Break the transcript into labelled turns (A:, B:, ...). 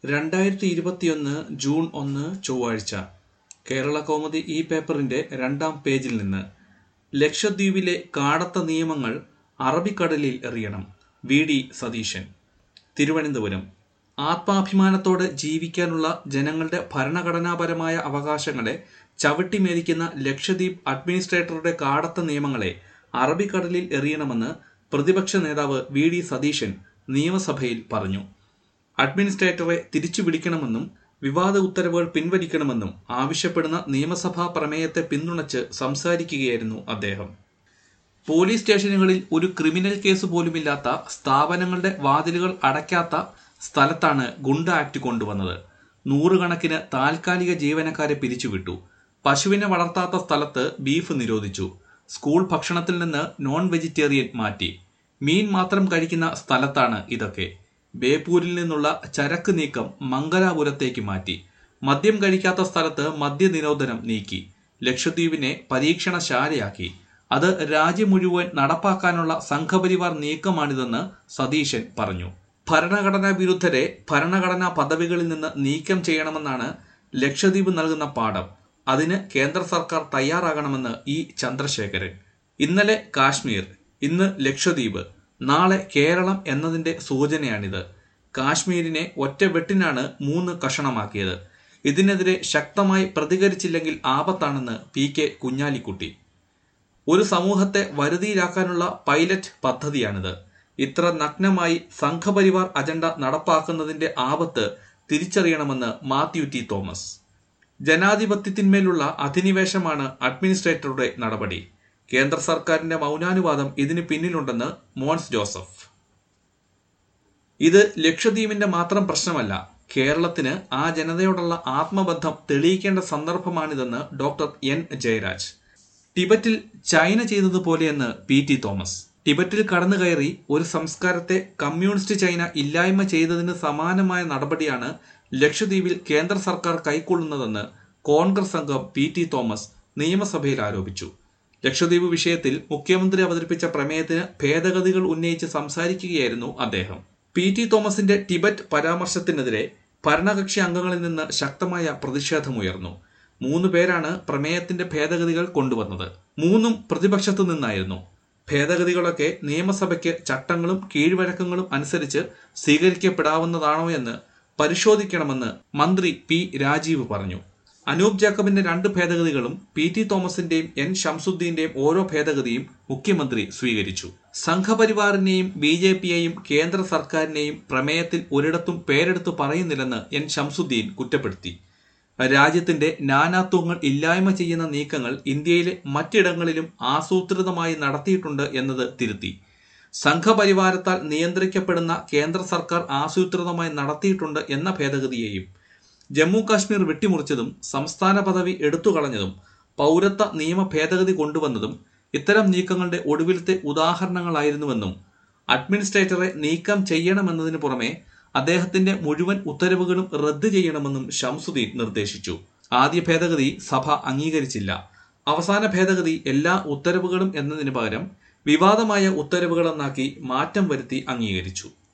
A: രണ്ടായിരത്തി ഇരുപത്തിയൊന്ന് ജൂൺ ഒന്ന് ചൊവ്വാഴ്ച കേരള കൗമുദി ഈ പേപ്പറിന്റെ രണ്ടാം പേജിൽ നിന്ന് ലക്ഷദ്വീപിലെ കാടത്ത നിയമങ്ങൾ അറബിക്കടലിൽ എറിയണം വി ഡി സതീശൻ തിരുവനന്തപുരം ആത്മാഭിമാനത്തോടെ ജീവിക്കാനുള്ള ജനങ്ങളുടെ ഭരണഘടനാപരമായ അവകാശങ്ങളെ ചവിട്ടിമേതിക്കുന്ന ലക്ഷദ്വീപ് അഡ്മിനിസ്ട്രേറ്ററുടെ കാടത്ത നിയമങ്ങളെ അറബിക്കടലിൽ എറിയണമെന്ന് പ്രതിപക്ഷ നേതാവ് വി ഡി സതീശൻ നിയമസഭയിൽ പറഞ്ഞു അഡ്മിനിസ്ട്രേറ്ററെ തിരിച്ചുപിടിക്കണമെന്നും വിവാദ ഉത്തരവുകൾ പിൻവലിക്കണമെന്നും ആവശ്യപ്പെടുന്ന നിയമസഭാ പ്രമേയത്തെ പിന്തുണച്ച് സംസാരിക്കുകയായിരുന്നു അദ്ദേഹം പോലീസ് സ്റ്റേഷനുകളിൽ ഒരു ക്രിമിനൽ കേസ് പോലുമില്ലാത്ത സ്ഥാപനങ്ങളുടെ വാതിലുകൾ അടയ്ക്കാത്ത സ്ഥലത്താണ് ഗുണ്ട ആക്ട് കൊണ്ടുവന്നത് നൂറുകണക്കിന് താൽക്കാലിക ജീവനക്കാരെ പിരിച്ചുവിട്ടു പശുവിനെ വളർത്താത്ത സ്ഥലത്ത് ബീഫ് നിരോധിച്ചു സ്കൂൾ ഭക്ഷണത്തിൽ നിന്ന് നോൺ വെജിറ്റേറിയൻ മാറ്റി മീൻ മാത്രം കഴിക്കുന്ന സ്ഥലത്താണ് ഇതൊക്കെ ബേപ്പൂരിൽ നിന്നുള്ള ചരക്ക് നീക്കം മംഗലാപുരത്തേക്ക് മാറ്റി മദ്യം കഴിക്കാത്ത സ്ഥലത്ത് മദ്യനിരോധനം നീക്കി ലക്ഷദ്വീപിനെ പരീക്ഷണശാലയാക്കി അത് രാജ്യം മുഴുവൻ നടപ്പാക്കാനുള്ള സംഘപരിവാർ നീക്കമാണിതെന്ന് സതീശൻ പറഞ്ഞു ഭരണഘടനാ വിരുദ്ധരെ ഭരണഘടനാ പദവികളിൽ നിന്ന് നീക്കം ചെയ്യണമെന്നാണ് ലക്ഷദ്വീപ് നൽകുന്ന പാഠം അതിന് കേന്ദ്ര സർക്കാർ തയ്യാറാകണമെന്ന് ഇ ചന്ദ്രശേഖരൻ ഇന്നലെ കാശ്മീർ ഇന്ന് ലക്ഷദ്വീപ് നാളെ കേരളം എന്നതിന്റെ സൂചനയാണിത് കാശ്മീരിനെ ഒറ്റ വെട്ടിനാണ് മൂന്ന് കഷണമാക്കിയത് ഇതിനെതിരെ ശക്തമായി പ്രതികരിച്ചില്ലെങ്കിൽ ആപത്താണെന്ന് പി കെ കുഞ്ഞാലിക്കുട്ടി ഒരു സമൂഹത്തെ വരുതിയിലാക്കാനുള്ള പൈലറ്റ് പദ്ധതിയാണിത് ഇത്ര നഗ്നമായി സംഘപരിവാർ അജണ്ട നടപ്പാക്കുന്നതിന്റെ ആപത്ത് തിരിച്ചറിയണമെന്ന് മാത്യു ടി തോമസ് ജനാധിപത്യത്തിന്മേലുള്ള അധിനിവേശമാണ് അഡ്മിനിസ്ട്രേറ്ററുടെ നടപടി കേന്ദ്ര സർക്കാരിന്റെ മൗനാനുവാദം ഇതിന് പിന്നിലുണ്ടെന്ന് മോൻസ് ജോസഫ് ഇത് ലക്ഷദ്വീപിന്റെ മാത്രം പ്രശ്നമല്ല കേരളത്തിന് ആ ജനതയോടുള്ള ആത്മബന്ധം തെളിയിക്കേണ്ട സന്ദർഭമാണിതെന്ന് ഡോക്ടർ എൻ ജയരാജ് ടിബറ്റിൽ ചൈന ചെയ്തതുപോലെയെന്ന് പി ടി തോമസ് ടിബറ്റിൽ കടന്നു കയറി ഒരു സംസ്കാരത്തെ കമ്മ്യൂണിസ്റ്റ് ചൈന ഇല്ലായ്മ ചെയ്തതിന് സമാനമായ നടപടിയാണ് ലക്ഷദ്വീപിൽ കേന്ദ്ര സർക്കാർ കൈക്കൊള്ളുന്നതെന്ന് കോൺഗ്രസ് അംഗം പി ടി തോമസ് നിയമസഭയിൽ ആരോപിച്ചു ലക്ഷദ്വീപ് വിഷയത്തിൽ മുഖ്യമന്ത്രി അവതരിപ്പിച്ച പ്രമേയത്തിന് ഭേദഗതികൾ ഉന്നയിച്ച് സംസാരിക്കുകയായിരുന്നു അദ്ദേഹം പി ടി തോമസിന്റെ ടിബറ്റ് പരാമർശത്തിനെതിരെ ഭരണകക്ഷി അംഗങ്ങളിൽ നിന്ന് ശക്തമായ പ്രതിഷേധമുയർന്നു മൂന്ന് പേരാണ് പ്രമേയത്തിന്റെ ഭേദഗതികൾ കൊണ്ടുവന്നത് മൂന്നും പ്രതിപക്ഷത്തു നിന്നായിരുന്നു ഭേദഗതികളൊക്കെ നിയമസഭയ്ക്ക് ചട്ടങ്ങളും കീഴ്വഴക്കങ്ങളും അനുസരിച്ച് സ്വീകരിക്കപ്പെടാവുന്നതാണോ എന്ന് പരിശോധിക്കണമെന്ന് മന്ത്രി പി രാജീവ് പറഞ്ഞു അനൂപ് ജാക്കബിന്റെ രണ്ട് ഭേദഗതികളും പി ടി തോമസിന്റെയും എൻ ഷംസുദ്ദീന്റെയും ഓരോ ഭേദഗതിയും മുഖ്യമന്ത്രി സ്വീകരിച്ചു സംഘപരിവാറിനെയും ബി ജെ പിയെയും കേന്ദ്ര സർക്കാരിനെയും പ്രമേയത്തിൽ ഒരിടത്തും പേരെടുത്തു പറയുന്നില്ലെന്ന് എൻ ഷംസുദ്ദീൻ കുറ്റപ്പെടുത്തി രാജ്യത്തിന്റെ നാനാത്വങ്ങൾ ഇല്ലായ്മ ചെയ്യുന്ന നീക്കങ്ങൾ ഇന്ത്യയിലെ മറ്റിടങ്ങളിലും ആസൂത്രിതമായി നടത്തിയിട്ടുണ്ട് എന്നത് തിരുത്തി സംഘപരിവാരത്താൽ നിയന്ത്രിക്കപ്പെടുന്ന കേന്ദ്ര സർക്കാർ ആസൂത്രിതമായി നടത്തിയിട്ടുണ്ട് എന്ന ഭേദഗതിയെയും ജമ്മു കാശ്മീർ വെട്ടിമുറിച്ചതും സംസ്ഥാന പദവി എടുത്തുകളഞ്ഞതും പൗരത്വ നിയമ ഭേദഗതി കൊണ്ടുവന്നതും ഇത്തരം നീക്കങ്ങളുടെ ഒടുവിലത്തെ ഉദാഹരണങ്ങളായിരുന്നുവെന്നും അഡ്മിനിസ്ട്രേറ്ററെ നീക്കം ചെയ്യണമെന്നതിന് പുറമെ അദ്ദേഹത്തിന്റെ മുഴുവൻ ഉത്തരവുകളും റദ്ദ് ചെയ്യണമെന്നും ഷംസുദ്ദീൻ നിർദ്ദേശിച്ചു ആദ്യ ഭേദഗതി സഭ അംഗീകരിച്ചില്ല അവസാന ഭേദഗതി എല്ലാ ഉത്തരവുകളും എന്നതിന് പകരം വിവാദമായ ഉത്തരവുകളെന്നാക്കി മാറ്റം വരുത്തി അംഗീകരിച്ചു